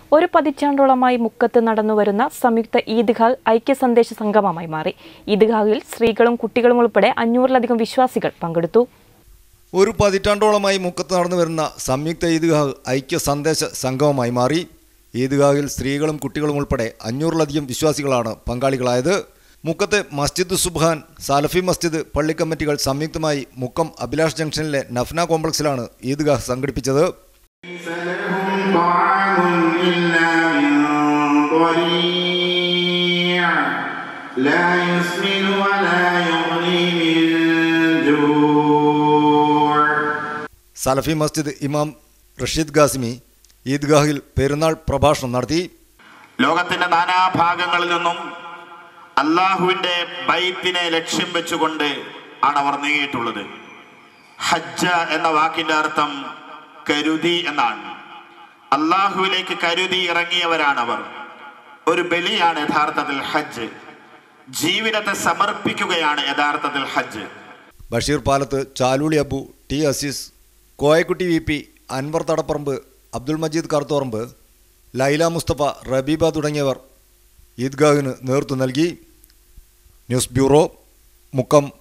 ഒരു പതിറ്റാണ്ടോളമായി മുക്കത്ത് നടന്നുവരുന്ന സംയുക്ത ഈദ്ഗാഹ് ഐക്യ സന്ദേശ സംഗമമായി മാറി ഈദ്ഗാഹിൽ സ്ത്രീകളും കുട്ടികളും ഉൾപ്പെടെ അഞ്ഞൂറിലധികം വിശ്വാസികൾ പങ്കെടുത്തു ഒരു പതിറ്റാണ്ടോളമായി മുക്കത്ത് നടന്നു വരുന്ന സംയുക്ത ഈദ്ഗാഹ് ഐക്യ സന്ദേശ സംഗമമായി മാറി ഈദ്ഗാഹിൽ സ്ത്രീകളും കുട്ടികളും ഉൾപ്പെടെ അഞ്ഞൂറിലധികം വിശ്വാസികളാണ് പങ്കാളികളായത് മുക്കത്തെ മസ്ജിദ് സുബ്ഹാൻ സാലഫി മസ്ജിദ് പള്ളി കമ്മിറ്റികൾ സംയുക്തമായി മുക്കം അഭിലാഷ് ജംഗ്ഷനിലെ നഫ്ന കോംപ്ലക്സിലാണ് ഈദ്ഗാഹ് സംഘടിപ്പിച്ചത് ليس لهم طعام إلا من ضريع لا يسمن ولا يغني من جوع സലഫി മസ്ജിദ് ഇമാം റഷീദ് ഖാസിമി ഈദ്ഗാഹിൽ പെരുന്നാൾ പ്രഭാഷണം നടത്തി ലോകത്തിന്റെ നാനാഭാഗങ്ങളിൽ നിന്നും അള്ളാഹുവിന്റെ ബൈത്തിനെ ലക്ഷ്യം വെച്ചുകൊണ്ട് ആണ് അവർ നീങ്ങിയിട്ടുള്ളത് ഹജ്ജ എന്ന വാക്കിന്റെ അർത്ഥം കരുതി എന്നാണ് അള്ളാഹുവിലേക്ക് കരുതി ഇറങ്ങിയവരാണ് അവർ ഒരു ബലിയാണ് യഥാർത്ഥത്തിൽ ഹജ്ജ് ജീവിതത്തെ സമർപ്പിക്കുകയാണ് യഥാർത്ഥത്തിൽ ഹജ്ജ് Basheer Palath Chaluli Abu T Azeez Koyakutty V P Anwar Thadapparamba Abdul Majeed Karuthoramba Laila Musthafa Rabeeba തുടങ്ങിയവർ ഈദ്ഗാഹിന് നേതൃത്വം നൽകി ന്യൂസ് ബ്യൂറോ മുക്കം